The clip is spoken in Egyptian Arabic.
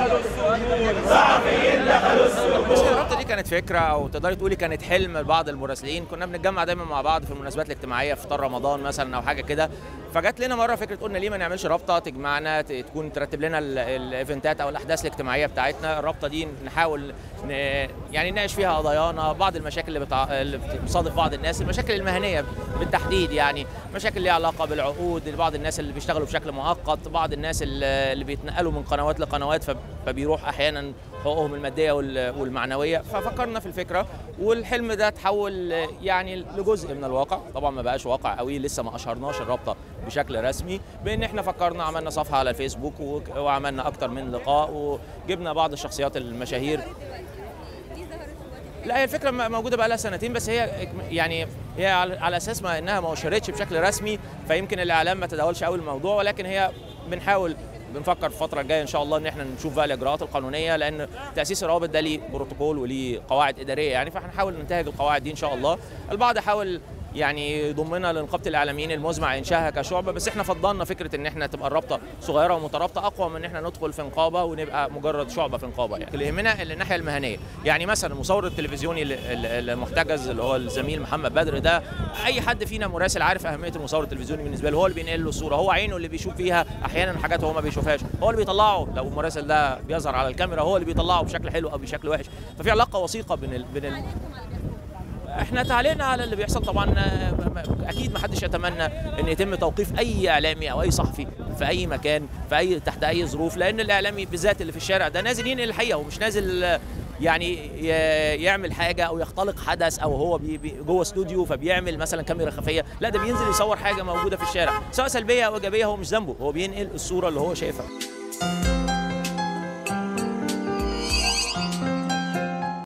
دخلوا السجون صحفيين دخلوا السجون الرابطه دي كانت فكره او تقدري تقولي كانت حلم لبعض المراسلين كنا بنتجمع دايما مع بعض في المناسبات الاجتماعيه في فطار رمضان مثلا او حاجه كده فجت لنا مره فكره قلنا ليه ما نعملش رابطه تجمعنا ت- تكون ترتب لنا ال- الايفنتات او الاحداث الاجتماعيه بتاعتنا الرابطه دي نحاول ن... يعني نناقش فيها قضايانا بعض المشاكل اللي, بتع... اللي بتصادف بعض الناس المشاكل المهنيه بالتحديد يعني مشاكل ليها علاقه بالعقود بعض الناس اللي بيشتغلوا بشكل مؤقت بعض الناس اللي اللي بيتنقلوا من قنوات لقنوات فب- فبيروح احيانا حقوقهم الماديه وال- والمعنويه ففكرنا في الفكره والحلم ده تحول يعني لجزء من الواقع طبعا ما بقاش واقع قوي لسه ما اشهرناش الرابطه بشكل رسمي بان احنا فكرنا عملنا صفحه على الفيسبوك وك- وعملنا اكتر من لقاء وجبنا بعض الشخصيات المشاهير لا هي الفكره م- موجوده بقى لها سنتين بس هي إك- يعني هي على على اساس ما انها ما اشهرتش بشكل رسمي فيمكن الاعلام ما تداولش قوي الموضوع ولكن هي بنحاول بنفكر في الفتره الجايه ان شاء الله ان احنا نشوف بقى الاجراءات القانونيه لان تاسيس الروابط ده ليه بروتوكول وليه قواعد اداريه يعني فهنحاول ننتهج القواعد دي ان شاء الله البعض حاول يعني يضمنا لنقابه الاعلاميين المزمع انشائها كشعبه بس احنا فضلنا فكره ان احنا تبقى الرابطه صغيره ومترابطه اقوى من ان احنا ندخل في نقابه ونبقى مجرد شعبه في نقابه يعني اللي يهمنا الناحيه المهنيه يعني مثلا المصور التلفزيوني ال- ال- المحتجز اللي هو الزميل محمد بدر ده اي حد فينا مراسل عارف اهميه المصور التلفزيوني بالنسبه له هو اللي بينقل له الصوره هو عينه اللي بيشوف فيها احيانا حاجات هو ما بيشوفهاش هو اللي بيطلعه لو المراسل ده بيظهر على الكاميرا هو اللي بيطلعه بشكل حلو او بشكل وحش ففي علاقه وثيقه بين ال... بين ال... احنا تعليقنا على اللي بيحصل طبعا آه، م- م- اكيد ما حدش يتمنى ان يتم توقيف اي اعلامي او اي صحفي في اي مكان في اي تحت اي ظروف لان الاعلامي بالذات اللي في الشارع ده نازل ينقل الحقيقه ومش نازل آه، يعني ي- يعمل حاجه او يختلق حدث او هو بي بي جوه استوديو فبيعمل مثلا كاميرا خفيه لا ده بينزل يصور حاجه موجوده في الشارع سواء سلبيه او ايجابيه هو مش ذنبه هو بينقل الصوره اللي هو شايفها